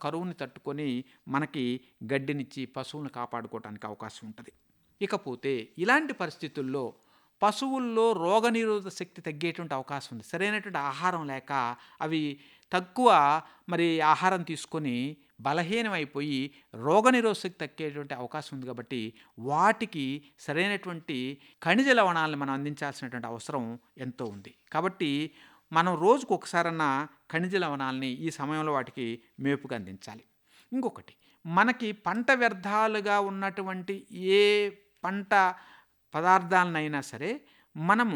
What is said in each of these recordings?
కరువుని తట్టుకొని మనకి గడ్డినిచ్చి పశువులను కాపాడుకోవడానికి అవకాశం ఉంటుంది ఇకపోతే ఇలాంటి పరిస్థితుల్లో పశువుల్లో రోగనిరోధక శక్తి తగ్గేటువంటి అవకాశం ఉంది సరైనటువంటి ఆహారం లేక అవి తక్కువ మరి ఆహారం తీసుకొని బలహీనమైపోయి రోగనిరోధక శక్తి తగ్గేటువంటి అవకాశం ఉంది కాబట్టి వాటికి సరైనటువంటి ఖనిజ లవణాలను మనం అందించాల్సినటువంటి అవసరం ఎంతో ఉంది కాబట్టి మనం రోజుకు ఒకసారన్నా ఖనిజ లవణాలని ఈ సమయంలో వాటికి మేపుగా అందించాలి ఇంకొకటి మనకి పంట వ్యర్థాలుగా ఉన్నటువంటి ఏ పంట పదార్థాలనైనా సరే మనము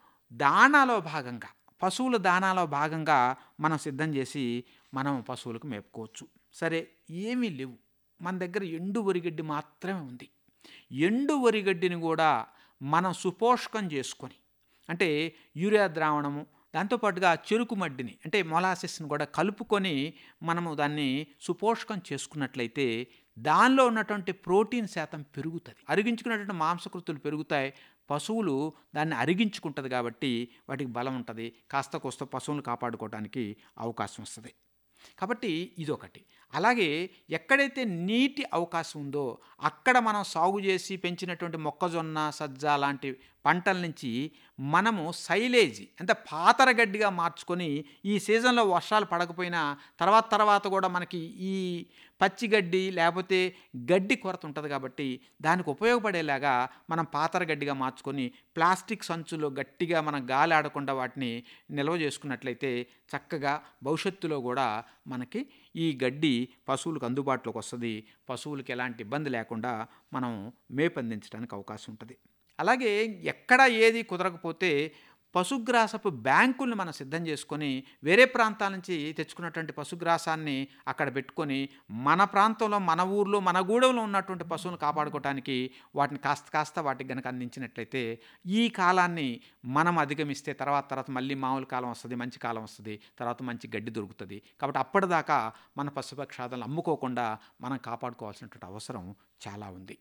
దానాలో భాగంగా పశువుల దానాలో భాగంగా మనం సిద్ధం చేసి మనం పశువులకు మేపుకోవచ్చు సరే ఏమీ లేవు మన దగ్గర ఎండు వరిగడ్డి మాత్రమే ఉంది ఎండు వరిగడ్డిని కూడా మనం సుపోషకం చేసుకొని అంటే యూరియా ద్రావణము దాంతోపాటుగా చెరుకు మడ్డిని అంటే మొలాసిస్ని కూడా కలుపుకొని మనము దాన్ని సుపోషకం చేసుకున్నట్లయితే దానిలో ఉన్నటువంటి ప్రోటీన్ శాతం పెరుగుతుంది అరిగించుకున్నటువంటి మాంసకృతులు పెరుగుతాయి పశువులు దాన్ని అరిగించుకుంటుంది కాబట్టి వాటికి బలం ఉంటుంది కాస్త కోస్త పశువులను కాపాడుకోవడానికి అవకాశం వస్తుంది కాబట్టి ఇదొకటి అలాగే ఎక్కడైతే నీటి అవకాశం ఉందో అక్కడ మనం సాగు చేసి పెంచినటువంటి మొక్కజొన్న సజ్జ లాంటి పంటల నుంచి మనము సైలేజీ అంటే పాతరగడ్డిగా మార్చుకొని ఈ సీజన్లో వర్షాలు పడకపోయినా తర్వాత తర్వాత కూడా మనకి ఈ పచ్చిగడ్డి లేకపోతే గడ్డి కొరత ఉంటుంది కాబట్టి దానికి ఉపయోగపడేలాగా మనం పాతరగడ్డిగా మార్చుకొని ప్లాస్టిక్ సంచులో గట్టిగా మనం గాలి ఆడకుండా వాటిని నిల్వ చేసుకున్నట్లయితే చక్కగా భవిష్యత్తులో కూడా మనకి ఈ గడ్డి పశువులకు అందుబాటులోకి వస్తుంది పశువులకి ఎలాంటి ఇబ్బంది లేకుండా మనం మేపందించడానికి అవకాశం ఉంటుంది అలాగే ఎక్కడ ఏది కుదరకపోతే పశుగ్రాసపు బ్యాంకుల్ని మనం సిద్ధం చేసుకొని వేరే ప్రాంతాల నుంచి తెచ్చుకున్నటువంటి పశుగ్రాసాన్ని అక్కడ పెట్టుకొని మన ప్రాంతంలో మన ఊర్లో మన గూడెంలో ఉన్నటువంటి పశువులను కాపాడుకోవడానికి వాటిని కాస్త కాస్త వాటికి కనుక అందించినట్లయితే ఈ కాలాన్ని మనం అధిగమిస్తే తర్వాత తర్వాత మళ్ళీ మామూలు కాలం వస్తుంది మంచి కాలం వస్తుంది తర్వాత మంచి గడ్డి దొరుకుతుంది కాబట్టి అప్పటిదాకా మన పశుపక్షాదాలను అమ్ముకోకుండా మనం కాపాడుకోవాల్సినటువంటి అవసరం చాలా ఉంది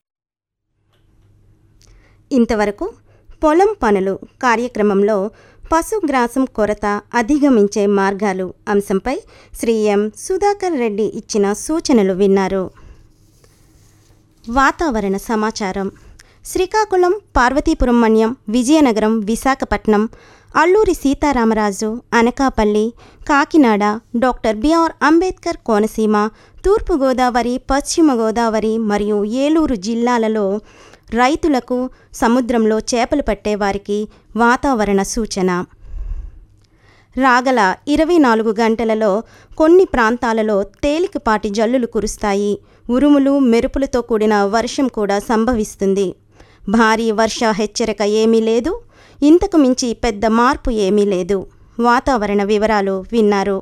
ఇంతవరకు పొలం పనులు కార్యక్రమంలో పశుగ్రాసం కొరత అధిగమించే మార్గాలు అంశంపై శ్రీ ఎం సుధాకర్ రెడ్డి ఇచ్చిన సూచనలు విన్నారు వాతావరణ సమాచారం శ్రీకాకుళం పార్వతీపురం మన్యం విజయనగరం విశాఖపట్నం అల్లూరి సీతారామరాజు అనకాపల్లి కాకినాడ డాక్టర్ బిఆర్ అంబేద్కర్ కోనసీమ తూర్పుగోదావరి పశ్చిమ గోదావరి మరియు ఏలూరు జిల్లాలలో రైతులకు సముద్రంలో చేపలు పట్టే వారికి వాతావరణ సూచన రాగల ఇరవై నాలుగు గంటలలో కొన్ని ప్రాంతాలలో తేలికపాటి జల్లులు కురుస్తాయి ఉరుములు మెరుపులతో కూడిన వర్షం కూడా సంభవిస్తుంది భారీ వర్ష హెచ్చరిక ఏమీ లేదు ఇంతకు మించి పెద్ద మార్పు ఏమీ లేదు వాతావరణ వివరాలు విన్నారు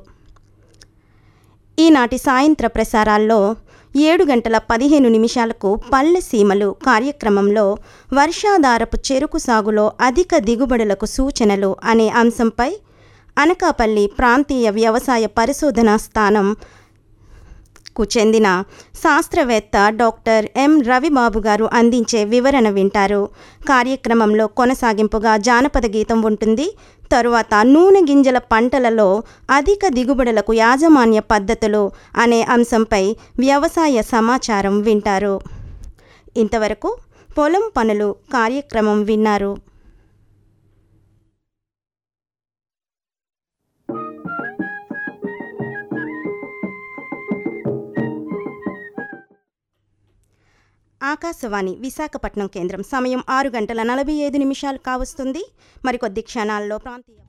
ఈనాటి సాయంత్ర ప్రసారాల్లో ఏడు గంటల పదిహేను నిమిషాలకు పల్లె సీమలు కార్యక్రమంలో వర్షాధారపు చెరుకు సాగులో అధిక దిగుబడులకు సూచనలు అనే అంశంపై అనకాపల్లి ప్రాంతీయ వ్యవసాయ పరిశోధనా స్థానం కు చెందిన శాస్త్రవేత్త డాక్టర్ ఎం రవిబాబు గారు అందించే వివరణ వింటారు కార్యక్రమంలో కొనసాగింపుగా జానపద గీతం ఉంటుంది తరువాత నూనె గింజల పంటలలో అధిక దిగుబడులకు యాజమాన్య పద్ధతులు అనే అంశంపై వ్యవసాయ సమాచారం వింటారు ఇంతవరకు పొలం పనులు కార్యక్రమం విన్నారు ఆకాశవాణి విశాఖపట్నం కేంద్రం సమయం ఆరు గంటల నలభై ఐదు నిమిషాలు కావస్తుంది మరికొద్ది క్షణాల్లో ప్రాంతీయ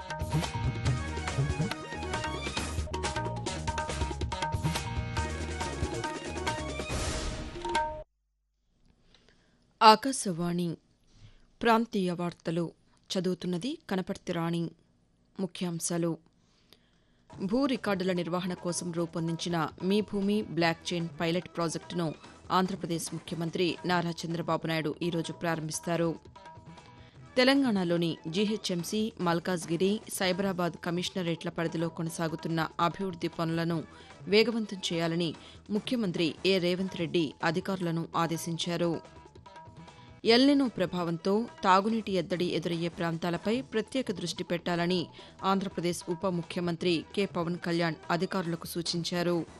ఆకాశవాణి ప్రాంతీయ వార్తలు చదువుతున్నది కనపర్తి రాణి ముఖ్యాంశాలు భూ రికార్డుల నిర్వహణ కోసం రూపొందించిన మీ భూమి బ్లాక్ చైన్ పైలట్ ప్రాజెక్టును ఆంధ్రప్రదేశ్ ముఖ్యమంత్రి నారా చంద్రబాబు నాయుడు ఈరోజు ప్రారంభిస్తారు తెలంగాణలోని జీహెచ్ఎంసీ మల్కాజ్గిరి సైబరాబాద్ కమిషనరేట్ల పరిధిలో కొనసాగుతున్న అభివృద్ది పనులను వేగవంతం చేయాలని ముఖ్యమంత్రి ఏ రేవంత్ రెడ్డి అధికారులను ఆదేశించారు ఎల్నినో ప్రభావంతో తాగునీటి ఎద్దడి ఎదురయ్యే ప్రాంతాలపై ప్రత్యేక దృష్టి పెట్టాలని ఆంధ్రప్రదేశ్ ఉప ముఖ్యమంత్రి కె పవన్ కళ్యాణ్ అధికారులకు సూచించారు